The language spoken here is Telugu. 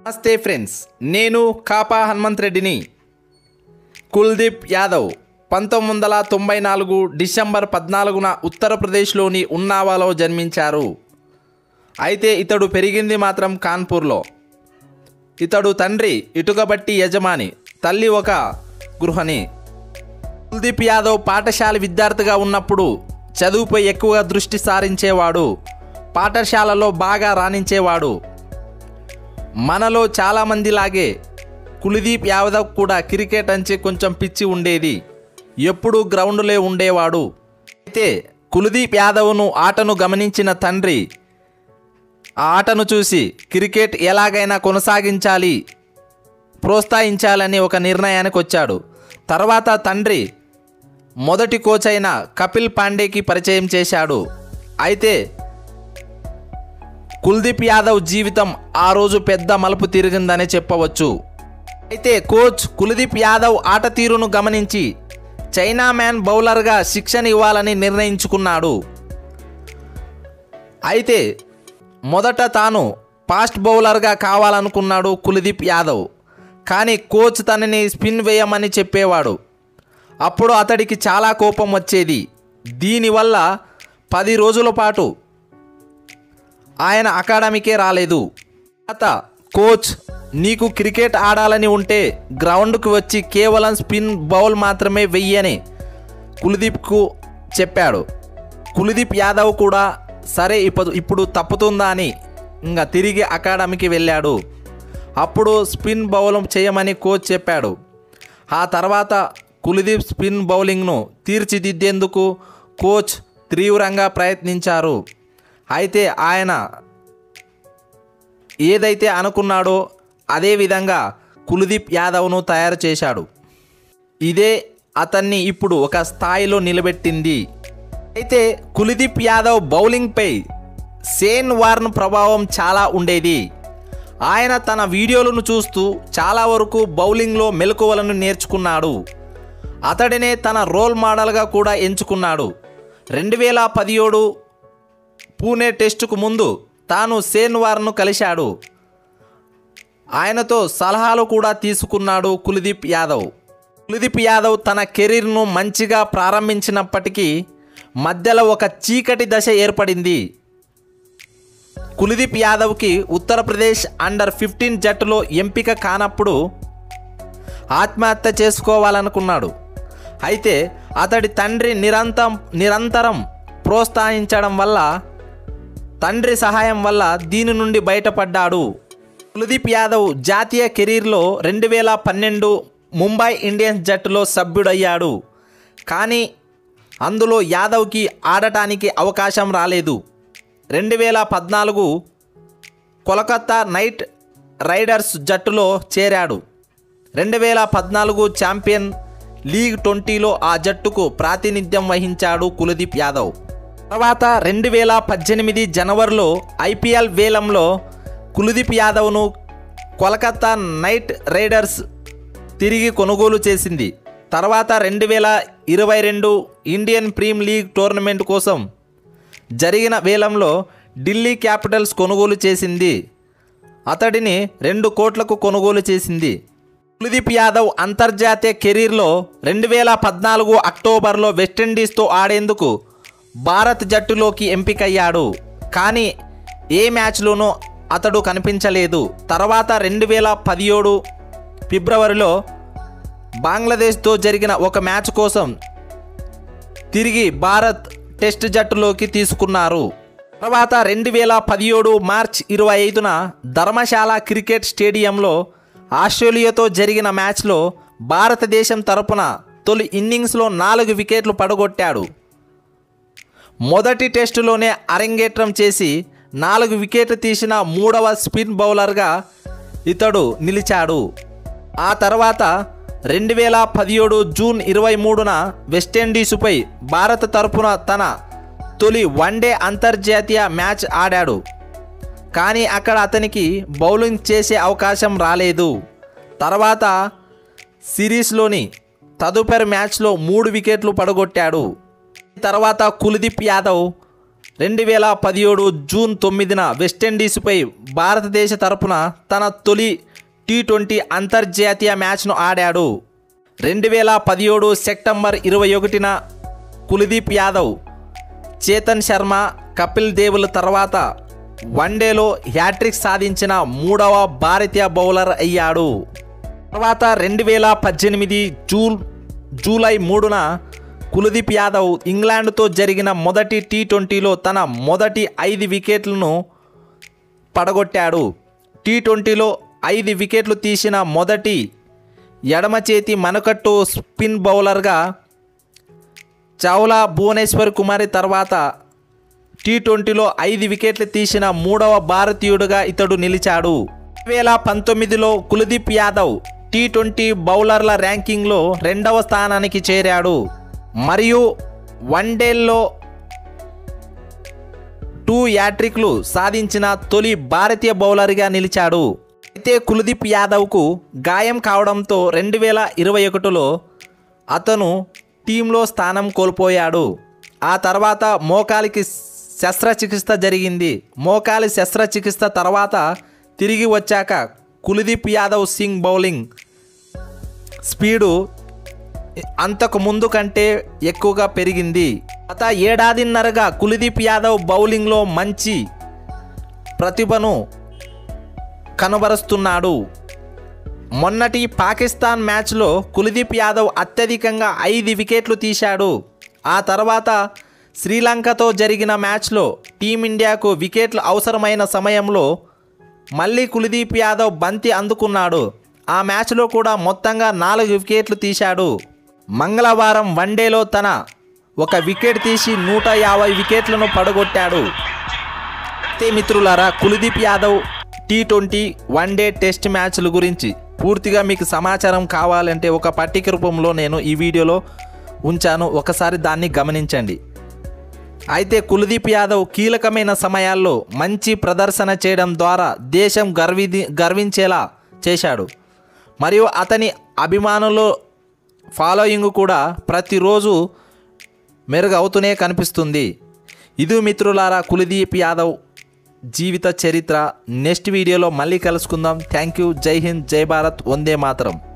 నమస్తే ఫ్రెండ్స్ నేను కాపా హనుమంత్ రెడ్డిని కుల్దీప్ యాదవ్ పంతొమ్మిది వందల తొంభై నాలుగు డిసెంబర్ పద్నాలుగున ఉత్తరప్రదేశ్లోని ఉన్నావాలో జన్మించారు అయితే ఇతడు పెరిగింది మాత్రం కాన్పూర్లో ఇతడు తండ్రి ఇటుకబట్టి యజమాని తల్లి ఒక గృహని కుల్దీప్ యాదవ్ పాఠశాల విద్యార్థిగా ఉన్నప్పుడు చదువుపై ఎక్కువగా దృష్టి సారించేవాడు పాఠశాలలో బాగా రాణించేవాడు మనలో చాలామందిలాగే కులదీప్ యాదవ్ కూడా క్రికెట్ అంటే కొంచెం పిచ్చి ఉండేది ఎప్పుడూ గ్రౌండ్లో ఉండేవాడు అయితే కులదీప్ యాదవ్ను ఆటను గమనించిన తండ్రి ఆ ఆటను చూసి క్రికెట్ ఎలాగైనా కొనసాగించాలి ప్రోత్సహించాలని ఒక నిర్ణయానికి వచ్చాడు తర్వాత తండ్రి మొదటి కోచ్ అయిన కపిల్ పాండేకి పరిచయం చేశాడు అయితే కుల్దీప్ యాదవ్ జీవితం ఆ రోజు పెద్ద మలుపు తిరిగిందనే చెప్పవచ్చు అయితే కోచ్ కుల్దీప్ యాదవ్ ఆట తీరును గమనించి చైనా మ్యాన్ బౌలర్గా శిక్షణ ఇవ్వాలని నిర్ణయించుకున్నాడు అయితే మొదట తాను ఫాస్ట్ బౌలర్గా కావాలనుకున్నాడు కుల్దీప్ యాదవ్ కానీ కోచ్ తనని స్పిన్ వేయమని చెప్పేవాడు అప్పుడు అతడికి చాలా కోపం వచ్చేది దీనివల్ల పది రోజుల పాటు ఆయన అకాడమీకే రాలేదు తర్వాత కోచ్ నీకు క్రికెట్ ఆడాలని ఉంటే గ్రౌండ్కు వచ్చి కేవలం స్పిన్ బౌల్ మాత్రమే వెయ్యని కుల్దీప్కు చెప్పాడు కుల్దీప్ యాదవ్ కూడా సరే ఇప్పుడు ఇప్పుడు తప్పుతుందా అని ఇంకా తిరిగి అకాడమీకి వెళ్ళాడు అప్పుడు స్పిన్ బౌల్ చేయమని కోచ్ చెప్పాడు ఆ తర్వాత కుల్దీప్ స్పిన్ బౌలింగ్ను తీర్చిదిద్దేందుకు కోచ్ తీవ్రంగా ప్రయత్నించారు అయితే ఆయన ఏదైతే అనుకున్నాడో అదే విధంగా కుల్దీప్ యాదవ్ను తయారు చేశాడు ఇదే అతన్ని ఇప్పుడు ఒక స్థాయిలో నిలబెట్టింది అయితే కుల్దీప్ యాదవ్ బౌలింగ్పై సేన్ వార్న్ ప్రభావం చాలా ఉండేది ఆయన తన వీడియోలను చూస్తూ చాలా వరకు బౌలింగ్లో మెలకువలను నేర్చుకున్నాడు అతడినే తన రోల్ మోడల్గా కూడా ఎంచుకున్నాడు రెండు వేల పదిహేడు పూణే టెస్టుకు ముందు తాను సేన్వార్ను కలిశాడు ఆయనతో సలహాలు కూడా తీసుకున్నాడు కుల్దీప్ యాదవ్ కుల్దీప్ యాదవ్ తన కెరీర్ను మంచిగా ప్రారంభించినప్పటికీ మధ్యలో ఒక చీకటి దశ ఏర్పడింది కుల్దీప్ యాదవ్కి ఉత్తరప్రదేశ్ అండర్ ఫిఫ్టీన్ జట్టులో ఎంపిక కానప్పుడు ఆత్మహత్య చేసుకోవాలనుకున్నాడు అయితే అతడి తండ్రి నిరంతరం నిరంతరం ప్రోత్సహించడం వల్ల తండ్రి సహాయం వల్ల దీని నుండి బయటపడ్డాడు కుల్దీప్ యాదవ్ జాతీయ కెరీర్లో రెండు వేల పన్నెండు ముంబై ఇండియన్స్ జట్టులో సభ్యుడయ్యాడు కానీ అందులో యాదవ్కి ఆడటానికి అవకాశం రాలేదు రెండు వేల పద్నాలుగు కోలకత్తా నైట్ రైడర్స్ జట్టులో చేరాడు రెండు వేల పద్నాలుగు ఛాంపియన్ లీగ్ ట్వంటీలో ఆ జట్టుకు ప్రాతినిధ్యం వహించాడు కులదీప్ యాదవ్ తర్వాత రెండు వేల పద్దెనిమిది జనవరిలో ఐపీఎల్ వేలంలో కులదీప్ యాదవ్ను కోలకత్తా నైట్ రైడర్స్ తిరిగి కొనుగోలు చేసింది తర్వాత రెండు వేల ఇరవై రెండు ఇండియన్ ప్రీమియర్ లీగ్ టోర్నమెంట్ కోసం జరిగిన వేలంలో ఢిల్లీ క్యాపిటల్స్ కొనుగోలు చేసింది అతడిని రెండు కోట్లకు కొనుగోలు చేసింది కుల్దీప్ యాదవ్ అంతర్జాతీయ కెరీర్లో రెండు వేల పద్నాలుగు అక్టోబర్లో వెస్టిండీస్తో ఆడేందుకు భారత్ జట్టులోకి ఎంపికయ్యాడు కానీ ఏ మ్యాచ్లోనూ అతడు కనిపించలేదు తర్వాత రెండు వేల పదిహేడు ఫిబ్రవరిలో బంగ్లాదేశ్తో జరిగిన ఒక మ్యాచ్ కోసం తిరిగి భారత్ టెస్ట్ జట్టులోకి తీసుకున్నారు తర్వాత రెండు వేల పదిహేడు మార్చ్ ఇరవై ఐదున ధర్మశాల క్రికెట్ స్టేడియంలో ఆస్ట్రేలియాతో జరిగిన మ్యాచ్లో భారతదేశం తరపున తొలి ఇన్నింగ్స్లో నాలుగు వికెట్లు పడగొట్టాడు మొదటి టెస్టులోనే అరంగేట్రం చేసి నాలుగు వికెట్లు తీసిన మూడవ స్పిన్ బౌలర్గా ఇతడు నిలిచాడు ఆ తర్వాత రెండు వేల పదిహేడు జూన్ ఇరవై మూడున వెస్టిండీసుపై భారత తరపున తన తొలి వన్డే అంతర్జాతీయ మ్యాచ్ ఆడాడు కానీ అక్కడ అతనికి బౌలింగ్ చేసే అవకాశం రాలేదు తర్వాత సిరీస్లోని తదుపరి మ్యాచ్లో మూడు వికెట్లు పడగొట్టాడు తర్వాత కుల్దీప్ యాదవ్ రెండు వేల పదిహేడు జూన్ తొమ్మిదిన వెస్టిండీస్పై భారతదేశ తరపున తన తొలి టీ ట్వంటీ అంతర్జాతీయ మ్యాచ్ను ఆడాడు రెండు వేల పదిహేడు సెప్టెంబర్ ఇరవై ఒకటిన కుల్దీప్ యాదవ్ చేతన్ శర్మ కపిల్ దేవుల తర్వాత వన్డేలో హ్యాట్రిక్ సాధించిన మూడవ భారతీయ బౌలర్ అయ్యాడు తర్వాత రెండు వేల పద్దెనిమిది జూన్ జూలై మూడున కుల్దీప్ యాదవ్ ఇంగ్లాండ్తో జరిగిన మొదటి టీ ట్వంటీలో తన మొదటి ఐదు వికెట్లను పడగొట్టాడు టీ ట్వంటీలో ఐదు వికెట్లు తీసిన మొదటి ఎడమ చేతి మనకట్టు స్పిన్ బౌలర్గా చావ్లా భువనేశ్వర్ కుమారి తర్వాత టీ ట్వంటీలో ఐదు వికెట్లు తీసిన మూడవ భారతీయుడిగా ఇతడు నిలిచాడు రెండు వేల పంతొమ్మిదిలో కుల్దీప్ యాదవ్ టీ ట్వంటీ బౌలర్ల ర్యాంకింగ్లో రెండవ స్థానానికి చేరాడు మరియు వన్డేల్లో టూ యాట్రిక్లు సాధించిన తొలి భారతీయ బౌలర్గా నిలిచాడు అయితే కుల్దీప్ యాదవ్కు గాయం కావడంతో రెండు వేల ఇరవై ఒకటిలో అతను టీంలో స్థానం కోల్పోయాడు ఆ తర్వాత మోకాలికి శస్త్రచికిత్స జరిగింది మోకాలి శస్త్రచికిత్స తర్వాత తిరిగి వచ్చాక కుల్దీప్ యాదవ్ సింగ్ బౌలింగ్ స్పీడు అంతకు ముందు కంటే ఎక్కువగా పెరిగింది గత ఏడాదిన్నరగా కుల్దీప్ యాదవ్ బౌలింగ్లో మంచి ప్రతిభను కనబరుస్తున్నాడు మొన్నటి పాకిస్తాన్ మ్యాచ్లో కుల్దీప్ యాదవ్ అత్యధికంగా ఐదు వికెట్లు తీశాడు ఆ తర్వాత శ్రీలంకతో జరిగిన మ్యాచ్లో టీమిండియాకు వికెట్లు అవసరమైన సమయంలో మళ్ళీ కుల్దీప్ యాదవ్ బంతి అందుకున్నాడు ఆ మ్యాచ్లో కూడా మొత్తంగా నాలుగు వికెట్లు తీశాడు మంగళవారం వన్డేలో తన ఒక వికెట్ తీసి నూట యాభై వికెట్లను పడగొట్టాడు అయితే మిత్రులారా Kuldeep Yadav T twenty one day test మ్యాచ్ల గురించి పూర్తిగా మీకు సమాచారం కావాలంటే ఒక పట్టిక రూపంలో నేను ఈ వీడియోలో ఉంచాను ఒకసారి దాన్ని గమనించండి అయితే కుల్దీప్ యాదవ్ కీలకమైన సమయాల్లో మంచి ప్రదర్శన చేయడం ద్వారా దేశం గర్వి గర్వించేలా చేశాడు మరియు అతని అభిమానులు ఫాలోయింగ్ కూడా ప్రతిరోజు మెరుగవుతూనే కనిపిస్తుంది ఇది మిత్రులారా కులదీప్ యాదవ్ జీవిత చరిత్ర నెక్స్ట్ వీడియోలో మళ్ళీ కలుసుకుందాం థ్యాంక్ యూ జై హింద్ జై భారత్ వందే మాతరం